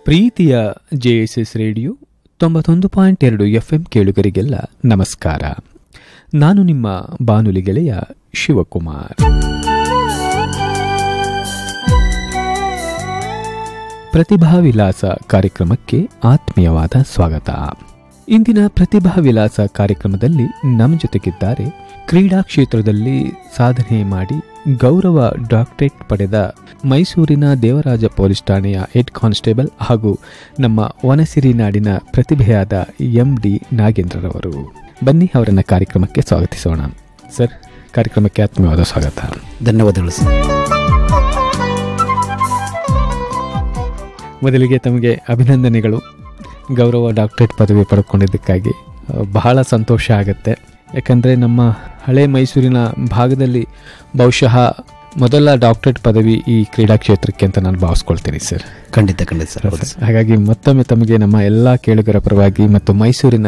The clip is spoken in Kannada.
ಪ್ರೀತಿಯ ಜೆಎಸ್ಎಸ್ ರೇಡಿಯೋ ತೊಂಬತ್ತೊಂದು ಪಾಯಿಂಟ್ ಎರಡು ಎಫ್ಎಂ ಕೇಳುಗರಿಗೆಲ್ಲ ನಮಸ್ಕಾರ ನಾನು ನಿಮ್ಮ ಬಾನುಲಿ ಗೆಳೆಯ ಶಿವಕುಮಾರ್ ಪ್ರತಿಭಾ ವಿಲಾಸ ಕಾರ್ಯಕ್ರಮಕ್ಕೆ ಆತ್ಮೀಯವಾದ ಸ್ವಾಗತ ಇಂದಿನ ಪ್ರತಿಭಾ ವಿಲಾಸ ಕಾರ್ಯಕ್ರಮದಲ್ಲಿ ನಮ್ಮ ಜೊತೆಗಿದ್ದಾರೆ ಕ್ರೀಡಾ ಕ್ಷೇತ್ರದಲ್ಲಿ ಸಾಧನೆ ಮಾಡಿ ಗೌರವ ಡಾಕ್ಟರೇಟ್ ಪಡೆದ ಮೈಸೂರಿನ ದೇವರಾಜ ಪೊಲೀಸ್ ಠಾಣೆಯ ಹೆಡ್ ಕಾನ್ಸ್ಟೇಬಲ್ ಹಾಗೂ ನಮ್ಮ ವನಸಿರಿ ನಾಡಿನ ಪ್ರತಿಭೆಯಾದ ಎಂ ಡಿ ನಾಗೇಂದ್ರರವರು ಬನ್ನಿ ಅವರನ್ನ ಕಾರ್ಯಕ್ರಮಕ್ಕೆ ಸ್ವಾಗತಿಸೋಣ ಸರ್ ಕಾರ್ಯಕ್ರಮಕ್ಕೆ ಆತ್ಮೀಯವಾದ ಸ್ವಾಗತ ಧನ್ಯವಾದಗಳು ಸರ್ ಮೊದಲಿಗೆ ತಮಗೆ ಅಭಿನಂದನೆಗಳು ಗೌರವ ಡಾಕ್ಟರೇಟ್ ಪದವಿ ಪಡ್ಕೊಂಡಿದ್ದಕ್ಕಾಗಿ ಆ, ಬಹಳ ಸಂತೋಷ ಆಗುತ್ತೆ ಯಾಕಂದರೆ ನಮ್ಮ ಹಳೆ ಮೈಸೂರಿನ ಭಾಗದಲ್ಲಿ ಬಹುಶಃ ಮೊದಲ ಡಾಕ್ಟರೇಟ್ ಪದವಿ ಈ ಕ್ರೀಡಾ ಕ್ಷೇತ್ರಕ್ಕೆ ಅಂತ ನಾನು ಭಾವಿಸ್ಕೊಳ್ತೀನಿ ಸರ್ ಖಂಡಿತ ಖಂಡಿತ ಸರ್ ಹೌದು ಸರ್. ಹಾಗಾಗಿ ಮತ್ತೊಮ್ಮೆ ತಮಗೆ ನಮ್ಮ ಎಲ್ಲ ಕೇಳುಗರ ಪರವಾಗಿ ಮತ್ತು ಮೈಸೂರಿನ